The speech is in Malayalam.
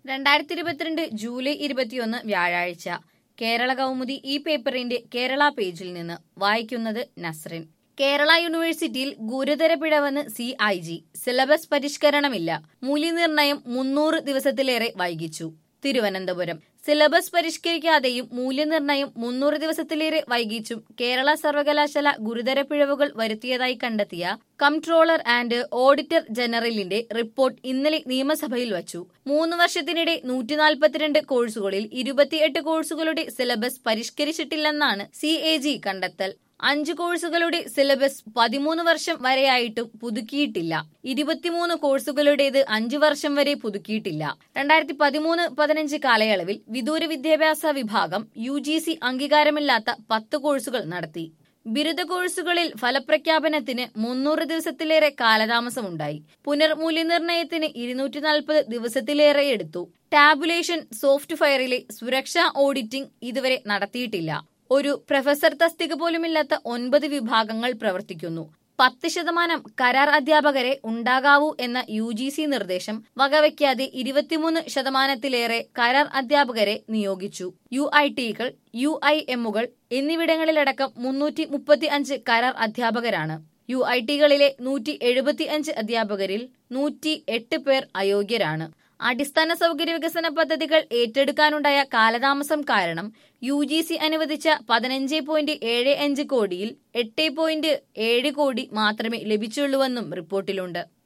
രണ്ടായിരത്തി ഇരുപത്തിരണ്ട് ജൂലൈ ഇരുപത്തിയൊന്ന് വ്യാഴാഴ്ച കേരള കൗമുദി ഈ പേപ്പറിന്റെ കേരള പേജിൽ നിന്ന് വായിക്കുന്നത് നസ്രിൻ കേരള യൂണിവേഴ്സിറ്റിയിൽ ഗുരുതര പിഴവെന്ന് സി ഐ ജി സിലബസ് പരിഷ്കരണമില്ല മൂല്യനിർണ്ണയം മുന്നൂറ് ദിവസത്തിലേറെ വൈകിച്ചു തിരുവനന്തപുരം സിലബസ് പരിഷ്കരിക്കാതെയും മൂല്യനിർണ്ണയം മുന്നൂറ് ദിവസത്തിലേറെ വൈകിച്ചും കേരള സർവകലാശാല ഗുരുതര പിഴവുകൾ വരുത്തിയതായി കണ്ടെത്തിയ കംട്രോളർ ആൻഡ് ഓഡിറ്റർ ജനറലിന്റെ റിപ്പോർട്ട് ഇന്നലെ നിയമസഭയിൽ വച്ചു മൂന്ന് വർഷത്തിനിടെ നൂറ്റി നാൽപ്പത്തിരണ്ട് കോഴ്സുകളിൽ ഇരുപത്തിയെട്ട് കോഴ്സുകളുടെ സിലബസ് പരിഷ്കരിച്ചിട്ടില്ലെന്നാണ് സി എ ജി കണ്ടെത്തൽ അഞ്ച് കോഴ്സുകളുടെ സിലബസ് പതിമൂന്ന് വർഷം വരെയായിട്ടും പുതുക്കിയിട്ടില്ല ഇരുപത്തിമൂന്ന് കോഴ്സുകളുടേത് അഞ്ചു വർഷം വരെ പുതുക്കിയിട്ടില്ല രണ്ടായിരത്തി പതിമൂന്ന് പതിനഞ്ച് കാലയളവിൽ വിദൂര വിദ്യാഭ്യാസ വിഭാഗം യു ജി സി അംഗീകാരമില്ലാത്ത പത്ത് കോഴ്സുകൾ നടത്തി ബിരുദ കോഴ്സുകളിൽ ഫലപ്രഖ്യാപനത്തിന് മുന്നൂറ് ദിവസത്തിലേറെ കാലതാമസമുണ്ടായി പുനർമൂല്യനിർണ്ണയത്തിന് ഇരുന്നൂറ്റി നാൽപ്പത് ദിവസത്തിലേറെ എടുത്തു ടാബുലേഷൻ സോഫ്റ്റ് ഫയറിലെ സുരക്ഷാ ഓഡിറ്റിംഗ് ഇതുവരെ നടത്തിയിട്ടില്ല ഒരു പ്രൊഫസർ തസ്തിക പോലുമില്ലാത്ത ഒൻപത് വിഭാഗങ്ങൾ പ്രവർത്തിക്കുന്നു പത്ത് ശതമാനം കരാർ അധ്യാപകരെ ഉണ്ടാകാവൂ എന്ന യു ജി സി നിർദ്ദേശം വകവയ്ക്കാതെ ഇരുപത്തിമൂന്ന് ശതമാനത്തിലേറെ കരാർ അധ്യാപകരെ നിയോഗിച്ചു യു ഐ ടികൾ യു ഐ എമ്മുകൾ എന്നിവിടങ്ങളിലടക്കം മുന്നൂറ്റി മുപ്പത്തി അഞ്ച് കരാർ അധ്യാപകരാണ് യു ഐ ടികളിലെ നൂറ്റി എഴുപത്തി അഞ്ച് അധ്യാപകരിൽ നൂറ്റി എട്ട് പേർ അയോഗ്യരാണ് അടിസ്ഥാന സൗകര്യ വികസന പദ്ധതികൾ ഏറ്റെടുക്കാനുണ്ടായ കാലതാമസം കാരണം യു ജി സി അനുവദിച്ച പതിനഞ്ച് പോയിന്റ് ഏഴ് അഞ്ച് കോടിയിൽ എട്ട് പോയിന്റ് ഏഴ് കോടി മാത്രമേ ലഭിച്ചുള്ളൂവെന്നും റിപ്പോർട്ടിലുണ്ട്